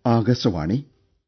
ആകാശവാണി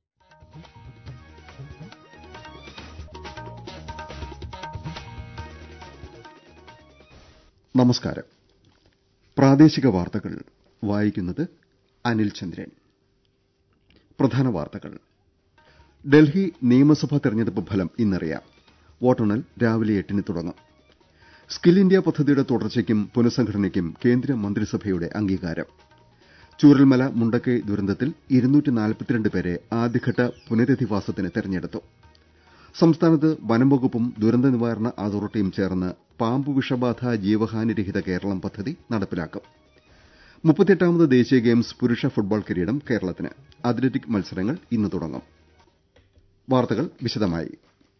നമസ്കാരം പ്രാദേശിക വാർത്തകൾ വായിക്കുന്നത് അനിൽ ചന്ദ്രൻ പ്രധാന വാർത്തകൾ ഡൽഹി നിയമസഭാ തെരഞ്ഞെടുപ്പ് ഫലം ഇന്നറിയാം വോട്ടെണ്ണൽ രാവിലെ എട്ടിന് തുടങ്ങും സ്കിൽ ഇന്ത്യ പദ്ധതിയുടെ തുടർച്ചയ്ക്കും പുനഃസംഘടനയ്ക്കും കേന്ദ്ര മന്ത്രിസഭയുടെ അംഗീകാരം ചൂരൽമല മുണ്ടക്കൈ ദുരന്തത്തിൽ പേരെ ആദ്യഘട്ട പുനരധിവാസത്തിന് തെരഞ്ഞെടുത്തു സംസ്ഥാനത്ത് വനംവകുപ്പും ദുരന്ത നിവാരണ അതോറിറ്റിയും ചേർന്ന് പാമ്പ് വിഷബാധ ജീവഹാനി രഹിത കേരളം പദ്ധതി നടപ്പിലാക്കും മുപ്പത്തിയെട്ടാമത് ദേശീയ ഗെയിംസ് പുരുഷ ഫുട്ബോൾ കിരീടം കേരളത്തിന് അത്ലറ്റിക് മത്സരങ്ങൾ ഇന്ന് തുടങ്ങും വാർത്തകൾ വിശദമായി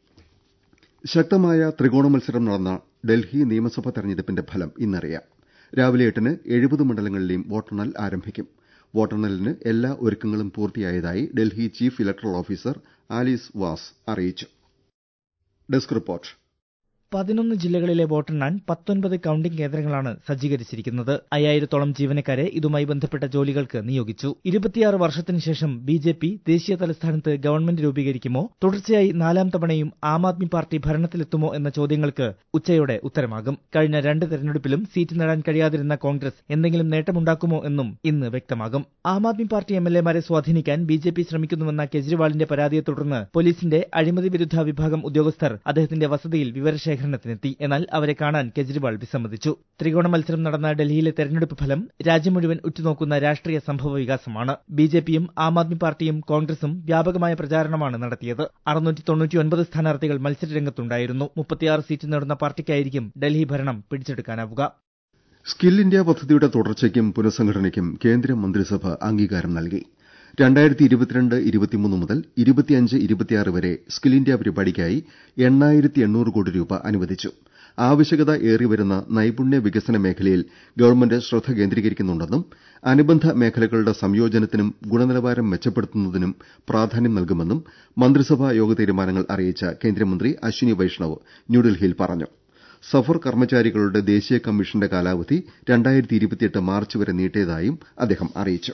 ശക്തമായ ത്രികോണ മത്സരം നടന്ന ഡൽഹി നിയമസഭാ തെരഞ്ഞെടുപ്പിന്റെ ഫലം ഇന്നറിയാം രാവിലെ എട്ടിന് എഴുപത് മണ്ഡലങ്ങളിലെയും വോട്ടെണ്ണൽ ആരംഭിക്കും വോട്ടെണ്ണലിന് എല്ലാ ഒരുക്കങ്ങളും പൂർത്തിയായതായി Delhi chief electoral officer Alice Vaz അറിയിച്ചു ഡെസ്ക് റിപ്പോർട്ട് പതിനൊന്ന് ജില്ലകളിലെ വോട്ടെണ്ണാൻ പത്തൊൻപത് കൌണ്ടിംഗ് കേന്ദ്രങ്ങളാണ് സജ്ജീകരിച്ചിരിക്കുന്നത് അയ്യായിരത്തോളം ജീവനക്കാരെ ഇതുമായി ബന്ധപ്പെട്ട ജോലികൾക്ക് നിയോഗിച്ചു ഇരുപത്തിയാറ് വർഷത്തിന് ശേഷം ബി ജെ പി ദേശീയ തലസ്ഥാനത്ത് ഗവൺമെന്റ് രൂപീകരിക്കുമോ തുടർച്ചയായി നാലാം തവണയും ആം ആദ്മി പാർട്ടി ഭരണത്തിലെത്തുമോ എന്ന ചോദ്യങ്ങൾക്ക് ഉച്ചയോടെ ഉത്തരമാകും കഴിഞ്ഞ രണ്ട് തെരഞ്ഞെടുപ്പിലും സീറ്റ് നേടാൻ കഴിയാതിരുന്ന കോൺഗ്രസ് എന്തെങ്കിലും നേട്ടമുണ്ടാക്കുമോ എന്നും ഇന്ന് വ്യക്തമാകും Aam Aadmi party M L എമാരെ സ്വാധീനിക്കാൻ ബി ജെ പി ശ്രമിക്കുന്നുവെന്ന കെജ്രിവാളിന്റെ പരാതിയെ തുടർന്ന് പോലീസിന്റെ അഴിമതി വിരുദ്ധ വിഭാഗം ഉദ്യോഗസ്ഥർ അദ്ദേഹത്തിന്റെ വസതിയിൽ വിവരശേഖരണം ശേഖരണത്തിനെത്തി എന്നാൽ അവരെ കാണാൻ കെജ്രിവാൾ വിസമ്മതിച്ചു ത്രികോണ മത്സരം നടന്ന ഡൽഹിയിലെ തെരഞ്ഞെടുപ്പ് ഫലം രാജ്യം മുഴുവൻ ഉറ്റുനോക്കുന്ന രാഷ്ട്രീയ സംഭവ വികാസമാണ് ബിജെപിയും ആം ആദ്മി പാർട്ടിയും കോൺഗ്രസും വ്യാപകമായ പ്രചാരണമാണ് നടത്തിയത് അറുന്നൂറ്റി സ്ഥാനാർത്ഥികൾ മത്സരരംഗത്തുണ്ടായിരുന്നു മുപ്പത്തിയാറ് സീറ്റ് നേടുന്ന പാർട്ടിക്കായിരിക്കും ഡൽഹി ഭരണം പിടിച്ചെടുക്കാനാവുക സ്കിൽ ഇന്ത്യ പദ്ധതിയുടെ തുടർച്ചയ്ക്കും പുനഃസംഘടനയ്ക്കും കേന്ദ്ര മന്ത്രിസഭ അംഗീകാരം നൽകി രണ്ടായിരത്തി ഇരുപത്തിരണ്ട് ഇരുപത്തിമൂന്ന് മുതൽ ഇരുപത്തിയഞ്ച് ഇരുപത്തിയാറ് വരെ സ്കിൽ ഇന്ത്യ പരിപാടിക്കായി എണ്ണായിരത്തി എണ്ണൂറ് കോടി രൂപ അനുവദിച്ചു ആവശ്യകത ഏറിവരുന്ന നൈപുണ്യ വികസന മേഖലയിൽ ഗവൺമെന്റ് ശ്രദ്ധ കേന്ദ്രീകരിക്കുന്നുണ്ടെന്നും അനുബന്ധ മേഖലകളുടെ സംയോജനത്തിനും ഗുണനിലവാരം മെച്ചപ്പെടുത്തുന്നതിനും പ്രാധാന്യം നൽകുമെന്നും മന്ത്രിസഭാ യോഗ തീരുമാനങ്ങൾ അറിയിച്ച കേന്ദ്രമന്ത്രി അശ്വിനി വൈഷ്ണവ് ന്യൂഡൽഹിയിൽ പറഞ്ഞു സഫർ കർമ്മചാരികളുടെ ദേശീയ കമ്മീഷന്റെ കാലാവധി മാർച്ച് വരെ നീട്ടിയതായും അദ്ദേഹം അറിയിച്ചു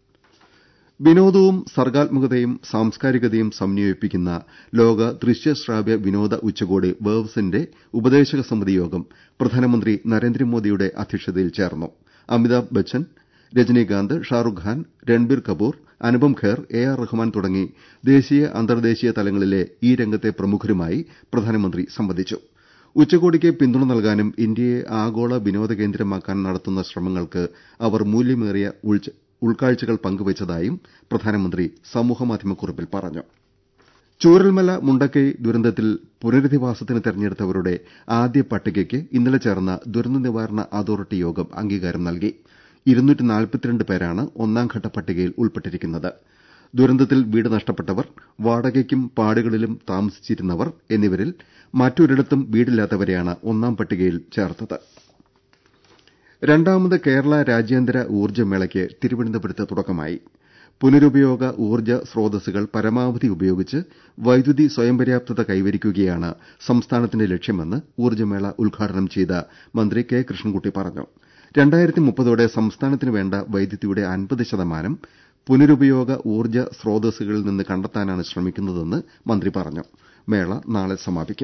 വിനോദവും സർഗാത്മകതയും സാംസ്കാരികതയും സമന്വയിപ്പിക്കുന്ന ലോക ദൃശ്യ ശ്രാവ്യ വിനോദ ഉച്ചകോടി വേവ്സിന്റെ ഉപദേശക സമിതി യോഗം പ്രധാനമന്ത്രി നരേന്ദ്രമോദിയുടെ അധ്യക്ഷതയിൽ ചേർന്നു അമിതാഭ് ബച്ചൻ രജനീകാന്ത് ഷാറുഖ് ഖാൻ രൺബീർ കപൂർ അനുപം ഖേർ എ ആർ റഹ്മാൻ തുടങ്ങി ദേശീയ അന്തർദേശീയ തലങ്ങളിലെ ഈ രംഗത്തെ പ്രമുഖരുമായി പ്രധാനമന്ത്രി സംവദിച്ചു ഉച്ചകോടിക്ക് പിന്തുണ നൽകാനും ഇന്ത്യയെ ആഗോള വിനോദ കേന്ദ്രമാക്കാൻ നടത്തുന്ന ശ്രമങ്ങൾക്ക് അവർ മൂല്യമേറിയ ഉൾക്കാഴ്ചകൾ പങ്കുവച്ചതായും പ്രധാനമന്ത്രി സമൂഹമാധ്യമക്കുറിപ്പിൽ പറഞ്ഞു ചൂരൽമല മുണ്ടക്കൈ ദുരന്തത്തിൽ പുനരധിവാസത്തിന് തെരഞ്ഞെടുത്തവരുടെ ആദ്യ പട്ടികയ്ക്ക് ഇന്നലെ ചേർന്ന ദുരന്ത നിവാരണ അതോറിറ്റി യോഗം അംഗീകാരം നൽകി പേരാണ് ഒന്നാംഘട്ട പട്ടികയിൽ ഉൾപ്പെട്ടിരിക്കുന്നത് ദുരന്തത്തിൽ വീട് നഷ്ടപ്പെട്ടവർ വാടകയ്ക്കും പാടുകളിലും താമസിച്ചിരുന്നവർ എന്നിവരിൽ മറ്റൊരിടത്തും വീടില്ലാത്തവരെയാണ് ഒന്നാം പട്ടികയിൽ ചേർത്തത് രണ്ടാമത് കേരള രാജ്യാന്തര ഊർജ്ജമേളയ്ക്ക് തിരുവനന്തപുരത്ത് തുടക്കമായി പുനരുപയോഗ ഊർജ്ജ സ്രോതസ്സുകൾ പരമാവധി ഉപയോഗിച്ച് വൈദ്യുതി സ്വയം പര്യാപ്തത കൈവരിക്കുകയാണ് സംസ്ഥാനത്തിന്റെ ലക്ഷ്യമെന്ന് ഊർജ്ജമേള ഉദ്ഘാടനം ചെയ്ത മന്ത്രി കെ കൃഷ്ണൻകുട്ടി പറഞ്ഞു ോടെ സംസ്ഥാനത്തിന് വേണ്ട വൈദ്യുതിയുടെ അൻപത് ശതമാനം പുനരുപയോഗ ഊർജ്ജ സ്രോതസ്സുകളിൽ നിന്ന് കണ്ടെത്താനാണ് ശ്രമിക്കുന്നതെന്ന് മന്ത്രി പറഞ്ഞു മേള നാളെ സമാപിക്കും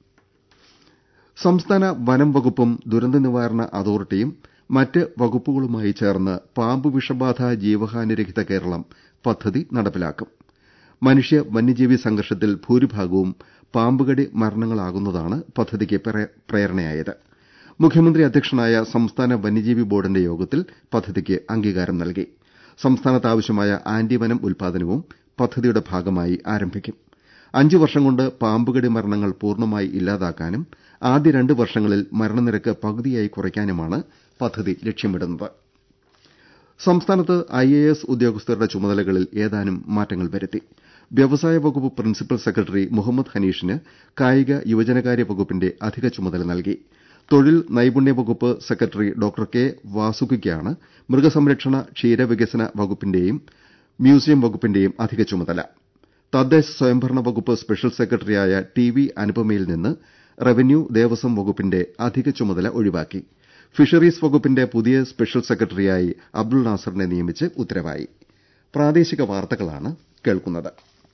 സംസ്ഥാന വനം വകുപ്പും ദുരന്ത നിവാരണ അതോറിറ്റിയും മറ്റ് വകുപ്പുകളുമായി ചേർന്ന് പാമ്പ് വിഷബാധ ജീവഹാനിരഹിത കേരളം പദ്ധതി നടപ്പിലാക്കും മനുഷ്യ വന്യജീവി സംഘർഷത്തിൽ ഭൂരിഭാഗവും പാമ്പുകടി മരണങ്ങളാകുന്നതാണ് പദ്ധതിക്ക് പ്രേരണയായത് മുഖ്യമന്ത്രി അധ്യക്ഷനായ സംസ്ഥാന വന്യജീവി ബോർഡിന്റെ യോഗത്തിൽ പദ്ധതിക്ക് അംഗീകാരം നൽകി സംസ്ഥാനത്ത് ആവശ്യമായ ആന്റിവനം ഉൽപാദനവും പദ്ധതിയുടെ ഭാഗമായി ആരംഭിക്കും അഞ്ച് വർഷം കൊണ്ട് പാമ്പുകടി മരണങ്ങൾ പൂർണ്ണമായി ഇല്ലാതാക്കാനും ആദ്യ രണ്ട് വർഷങ്ങളിൽ മരണനിരക്ക് പകുതിയായി കുറയ്ക്കാനുമാണ് പദ്ധതി ലക്ഷ്യമിടുന്നത് സംസ്ഥാനത്ത് ഐഎഎസ് ഉദ്യോഗസ്ഥരുടെ ചുമതലകളിൽ ഏതാനും മാറ്റങ്ങൾ വരുത്തി വ്യവസായ വകുപ്പ് പ്രിൻസിപ്പൽ സെക്രട്ടറി മുഹമ്മദ് ഹനീഷിന് കായിക യുവജനകാര്യ വകുപ്പിന്റെ അധിക ചുമതല നൽകി തൊഴിൽ നൈപുണ്യ വകുപ്പ് സെക്രട്ടറി ഡോക്ടർ കെ വാസുകിക്കാണ് മൃഗസംരക്ഷണ ക്ഷീരവികസന വകുപ്പിന്റെയും മ്യൂസിയം വകുപ്പിന്റെയും അധിക ചുമതല തദ്ദേശ സ്വയംഭരണ വകുപ്പ് സ്പെഷ്യൽ സെക്രട്ടറിയായ ടി വി അനുപമയിൽ നിന്ന് റവന്യൂ ദേവസ്വം വകുപ്പിന്റെ അധിക ചുമതല ഒഴിവാക്കി ഫിഷറീസ് വകുപ്പിന്റെ പുതിയ സ്പെഷ്യൽ സെക്രട്ടറിയായി അബ്ദുൾ നാസറിനെ നിയമിച്ച് ഉത്തരവായി പ്രാദേശിക വാർത്തകളാണ് കേൾക്കുന്നത്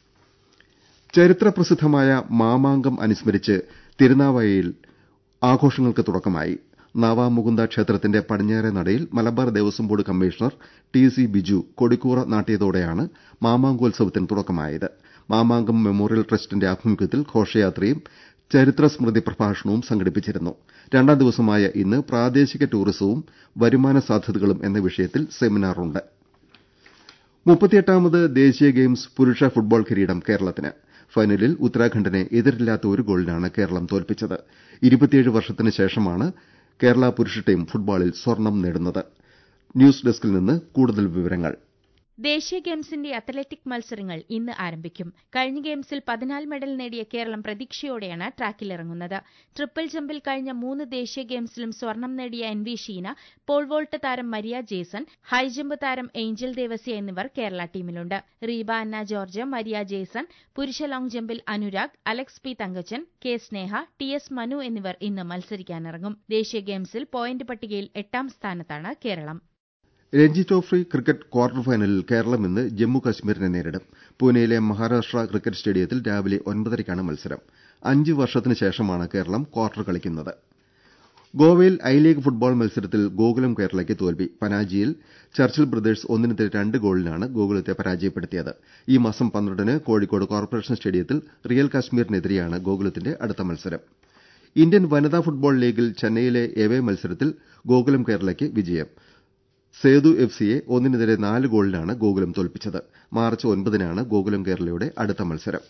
ചരിത്ര പ്രസിദ്ധമായ മാമാങ്കം അനുസ്മരിച്ച് തിരുനാവായയിൽ ആഘോഷങ്ങൾക്ക് തുടക്കമായി നാവാമുകുന്ദ ക്ഷേത്രത്തിന്റെ പടിഞ്ഞാറെ നടയിൽ Malabar Devaswom board commissioner T C Biju കൊടിക്കൂറ നാട്ടിയതോടെയാണ് മാമാങ്കോത്സവത്തിന് തുടക്കമായത് മാമാങ്കം മെമ്മോറിയൽ ട്രസ്റ്റിന്റെ ആഭിമുഖ്യത്തിൽ ഘോഷയാത്രയും ചരിത്ര സ്മൃതി പ്രഭാഷണവും സംഘടിപ്പിച്ചിരുന്നു രണ്ടാം ദിവസമായ ഇന്ന് പ്രാദേശിക ടൂറിസവും വരുമാന സാധ്യതകളും എന്ന വിഷയത്തിൽ സെമിനാറുണ്ട് മുപ്പത്തിയെട്ടാമത് ദേശീയ ഗെയിംസ് പുരുഷ ഫുട്ബോൾ കിരീടം കേരളത്തിന് ഫൈനലിൽ ഉത്തരാഖണ്ഡിനെ എതിരില്ലാത്ത ഒരു ഗോളിനാണ് കേരളം തോൽപ്പിച്ചത് ഇരുപത്തിയേഴ് വർഷത്തിന് ശേഷമാണ് കേരള പുരുഷ ടീം ഫുട്ബോളിൽ സ്വർണം നേടുന്നത് ന്യൂസ് ഡെസ്കിൽ നിന്ന് കൂടുതൽ വിവരങ്ങൾ ദേശീയ ഗെയിംസിന്റെ അത്ലറ്റിക് മത്സരങ്ങൾ ഇന്ന് ആരംഭിക്കും കഴിഞ്ഞ ഗെയിംസിൽ പതിനാല് മെഡൽ നേടിയ കേരളം പ്രതീക്ഷയോടെയാണ് ട്രാക്കിലിറങ്ങുന്നത് ട്രിപ്പിൾ ജമ്പിൽ കഴിഞ്ഞ മൂന്ന് ദേശീയ ഗെയിംസിലും സ്വർണം നേടിയ N V Sheena pole vault താരം മരിയ ജേസൺ ഹൈജമ്പ് താരം ഏഞ്ചൽ ദേവസ്യ എന്നിവർ കേരള ടീമിലുണ്ട് റീബ അന്ന ജോർജ് മരിയ ജേസൺ പുരുഷ ലോങ് ജമ്പിൽ Anurag Alex P Thankachan K Sneha T S Manu എന്നിവർ ഇന്ന് മത്സരിക്കാനിറങ്ങും ദേശീയ ഗെയിംസിൽ പോയിന്റ് പട്ടികയിൽ എട്ടാം സ്ഥാനത്താണ് Keralam Ranji trophy cricket quarter ഫൈനലിൽ കേരളം ഇന്ന് ജമ്മു കശ്മീരിനെ നേരിടും പൂനെയിലെ മഹാരാഷ്ട്ര ക്രിക്കറ്റ് സ്റ്റേഡിയത്തിൽ രാവിലെ ഒൻപതരയ്ക്കാണ് മത്സരം അഞ്ച് വർഷത്തിന് ശേഷമാണ് കേരളം ക്വാർട്ടർ കളിക്കുന്നത് ഗോവയിൽ ഐ ലീഗ് ഫുട്ബോൾ മത്സരത്തിൽ ഗോകുലം കേരളയ്ക്ക് തോൽവി പനാജിയിൽ ചർച്ചിൽ ബ്രദേഴ്സ് ഒന്നിനെതിരെ രണ്ട് ഗോളിനാണ് ഗോകുലത്തെ പരാജയപ്പെടുത്തിയത് ഈ മാസം പന്ത്രണ്ടിന് കോഴിക്കോട് കോർപ്പറേഷൻ സ്റ്റേഡിയത്തിൽ റിയൽ കശ്മീരിനെതിരെയാണ് ഗോകുലത്തിന്റെ അടുത്ത മത്സരം ഇന്ത്യൻ വനിതാ ഫുട്ബോൾ ലീഗിൽ ചെന്നൈയിലെ എവേ മത്സരത്തിൽ ഗോകുലം കേരളയ്ക്ക് വിജയം സേതു എഫ് സിയെ ഒന്നിനെതിരെ നാല് ഗോളിനാണ് ഗോകുലം തോൽപ്പിച്ചത് മാർച്ച് ഒൻപതിനാണ് ഗോകുലം കേരളയുടെ അടുത്ത മത്സരം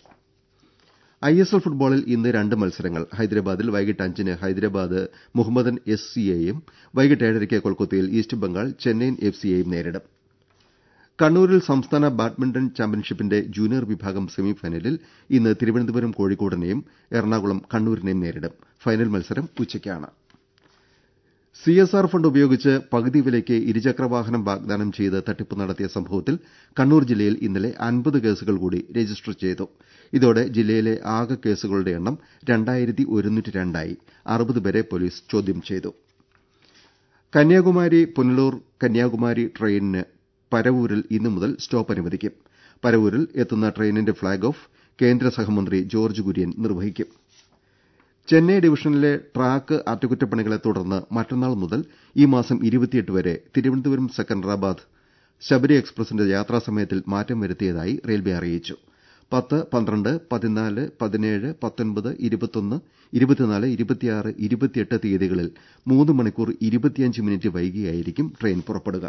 ഐ എസ് എൽ ഫുട്ബോളിൽ ഇന്ന് രണ്ട് മത്സരങ്ങൾ ഹൈദരാബാദിൽ വൈകിട്ട് അഞ്ചിന് ഹൈദരാബാദ് മുഹമ്മദൻ എസ് സിയെയും വൈകിട്ട് ഏഴരയ്ക്ക് കൊൽക്കത്തയിൽ ഈസ്റ്റ് ബംഗാൾ ചെന്നൈയിൻ എഫ് സിയെയും നേരിടും കണ്ണൂരിൽ സംസ്ഥാന ബാഡ്മിന്റൺ ചാമ്പ്യൻഷിപ്പിന്റെ ജൂനിയർ വിഭാഗം സെമിഫൈനലിൽ ഇന്ന് തിരുവനന്തപുരം കോഴിക്കോടിനെയും എറണാകുളം കണ്ണൂരിനെയും നേരിടും ഫൈനൽ മത്സരം ഉച്ചയ്ക്കാണ് സി എസ് ആർ ഫണ്ട് ഉപയോഗിച്ച് പകുതി വിലയ്ക്ക് ഇരുചക്ര വാഹനം വാഗ്ദാനം ചെയ്ത് തട്ടിപ്പ് നടത്തിയ സംഭവത്തിൽ കണ്ണൂർ ജില്ലയിൽ ഇന്നലെ അൻപത് കേസുകൾ കൂടി രജിസ്റ്റർ ചെയ്തു ഇതോടെ ജില്ലയിലെ ആകെ കേസുകളുടെ എണ്ണം രണ്ടായിരത്തി ഒരുന്നൂറ്റി രണ്ടായി അറുപത് പേരെ പോലീസ് ചോദ്യം ചെയ്തു കന്യാകുമാരി പുനലൂർ കന്യാകുമാരി ട്രെയിനിന് പരവൂരിൽ ഇന്നു മുതൽ സ്റ്റോപ്പ് അനുവദിക്കും പരവൂരിൽ എത്തുന്ന ട്രെയിനിന്റെ ഫ്ളാഗ് ഓഫ് കേന്ദ്ര സഹമന്ത്രി ജോർജ് കുര്യൻ നിർവഹിക്കും ചെന്നൈ ഡിവിഷനിലെ ട്രാക്ക് അറ്റകുറ്റപ്പണികളെ തുടർന്ന് മറ്റന്നാൾ മുതൽ ഈ മാസം വരെ തിരുവനന്തപുരം സെക്കന്ദരാബാദ് ശബരി എക്സ്പ്രസിന്റെ യാത്രാസമയത്തിൽ മാറ്റം വരുത്തിയതായി റെയിൽവെ അറിയിച്ചു പത്ത് പന്ത്രണ്ട് പതിനാല് പതിനേഴ് പത്തൊൻപത് ഇരുപത്തൊന്ന് ഇരുപത്തിനാല് ഇരുപത്തിയാറ് ഇരുപത്തിയെട്ട് തീയതികളിൽ മൂന്ന് മണിക്കൂർ ഇരുപത്തിയഞ്ച് മിനിറ്റ് വൈകിയായിരിക്കും ട്രെയിൻ പുറപ്പെടുക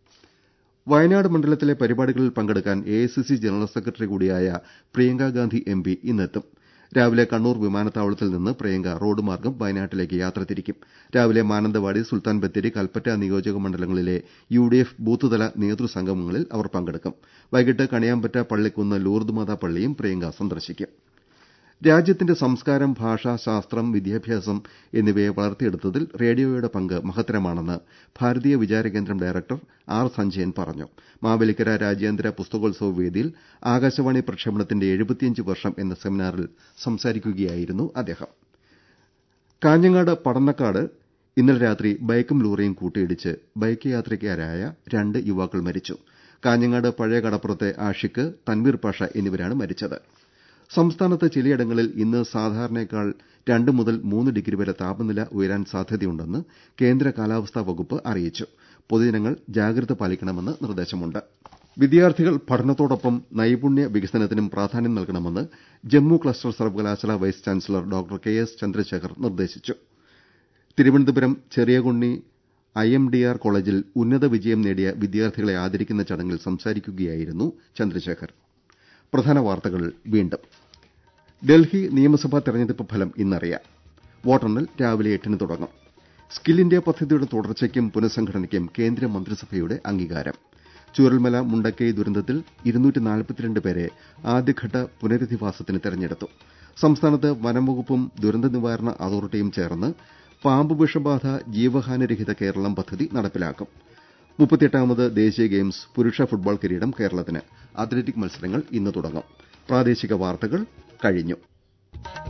വയനാട് മണ്ഡലത്തിലെ പരിപാടികളിൽ പങ്കെടുക്കാൻ എഐസിസി ജനറൽ സെക്രട്ടറി കൂടിയായ പ്രിയങ്കാ ഗാന്ധി എംപി ഇന്നെത്തും രാവിലെ കണ്ണൂർ വിമാനത്താവളത്തിൽ നിന്ന് പ്രിയങ്ക റോഡ് മാർഗം വയനാട്ടിലേക്ക് യാത്ര തിരിക്കും രാവിലെ മാനന്തവാടി സുൽത്താൻ ബത്തേരി കൽപ്പറ്റ നിയോജക മണ്ഡലങ്ങളിലെ യുഡിഎഫ് ബൂത്തുതല നേതൃസംഗമങ്ങളിൽ അവർ പങ്കെടുക്കും വൈകിട്ട് കണിയാമ്പറ്റ പള്ളിക്കുന്ന് ലൂർദ് മാതാ പള്ളിയും പ്രിയങ്ക സന്ദർശിക്കും രാജ്യത്തിന്റെ സംസ്കാരം ഭാഷ ശാസ്ത്രം വിദ്യാഭ്യാസം എന്നിവയെ വളർത്തിയെടുത്തതിൽ റേഡിയോയുടെ പങ്ക് മഹത്തരമാണെന്ന് ഭാരതീയ വിചാരകേന്ദ്രം ഡയറക്ടർ ആർ സഞ്ജയൻ പറഞ്ഞു മാവേലിക്കര രാജ്യാന്തര പുസ്തകോത്സവ വേദിയിൽ ആകാശവാണി പ്രക്ഷേപണത്തിന്റെ എഴുപത്തിയഞ്ച് വർഷം എന്ന സെമിനാറിൽ സംസാരിക്കുകയായിരുന്നു അദ്ദേഹം കാഞ്ഞങ്ങാട് പടന്നക്കാട് ഇന്നലെ രാത്രി ബൈക്കും ലോറിയും കൂട്ടിയിടിച്ച് ബൈക്ക് യാത്രക്കാരായ രണ്ട് യുവാക്കൾ മരിച്ചു കാഞ്ഞങ്ങാട് പഴയ കടപ്പുറത്തെ ആഷിക്ക് തൻവീർ പാഷ എന്നിവരാണ് മരിച്ചത് സംസ്ഥാനത്ത് ചിലയിടങ്ങളിൽ ഇന്ന് സാധാരണയേക്കാൾ രണ്ട് മുതൽ മൂന്ന് ഡിഗ്രി വരെ താപനില ഉയരാൻ സാധ്യതയുണ്ടെന്ന് കേന്ദ്ര കാലാവസ്ഥാ വകുപ്പ് അറിയിച്ചു പൊതുജനങ്ങൾ ജാഗ്രത പാലിക്കണമെന്ന് നിർദ്ദേശമുണ്ട് വിദ്യാർത്ഥികൾ പഠനത്തോടൊപ്പം നൈപുണ്യ വികസനത്തിനും പ്രാധാന്യം നൽകണമെന്ന് ജമ്മു ക്ലസ്റ്റർ സർവകലാശാല vice chancellor doctor K S Chandrasekhar നിർദ്ദേശിച്ചു Thiruvananthapuram Cheriyakunni I M D R കോളേജിൽ ഉന്നത വിജയം നേടിയ വിദ്യാർത്ഥികളെ ആദരിക്കുന്ന ചടങ്ങിൽ സംസാരിക്കുകയായിരുന്നു ചന്ദ്രശേഖർ പ്രധാന വാർത്തകൾ വീണ്ടും ഡൽഹി നിയമസഭാ തെരഞ്ഞെടുപ്പ് ഫലം ഇന്നറിയാം വോട്ടെണ്ണൽ രാവിലെ എട്ടിന് തുടങ്ങും സ്കിൽ ഇന്ത്യ പദ്ധതിയുടെ തുടർച്ചയ്ക്കും പുനഃസംഘടനയ്ക്കും കേന്ദ്ര മന്ത്രിസഭയുടെ അംഗീകാരം ചൂരൽമല മുണ്ടക്കൈ ദുരന്തത്തിൽ പേരെ ആദ്യഘട്ട പുനരധിവാസത്തിന് തെരഞ്ഞെടുത്തു സംസ്ഥാനത്ത് വനംവകുപ്പും ദുരന്ത നിവാരണ അതോറിറ്റിയും ചേർന്ന് പാമ്പ് വിഷബാധ ജീവഹാനിരഹിത കേരളം പദ്ധതി നടപ്പിലാക്കും മുപ്പത്തിയെട്ടാമത് ദേശീയ ഗെയിംസ് പുരുഷ ഫുട്ബോൾ കിരീടം കേരളത്തിന് അത്ലറ്റിക് മത്സരങ്ങൾ ഇന്ന് തുടങ്ങും പ്രാദേശിക വാർത്തകൾ കഴിഞ്ഞു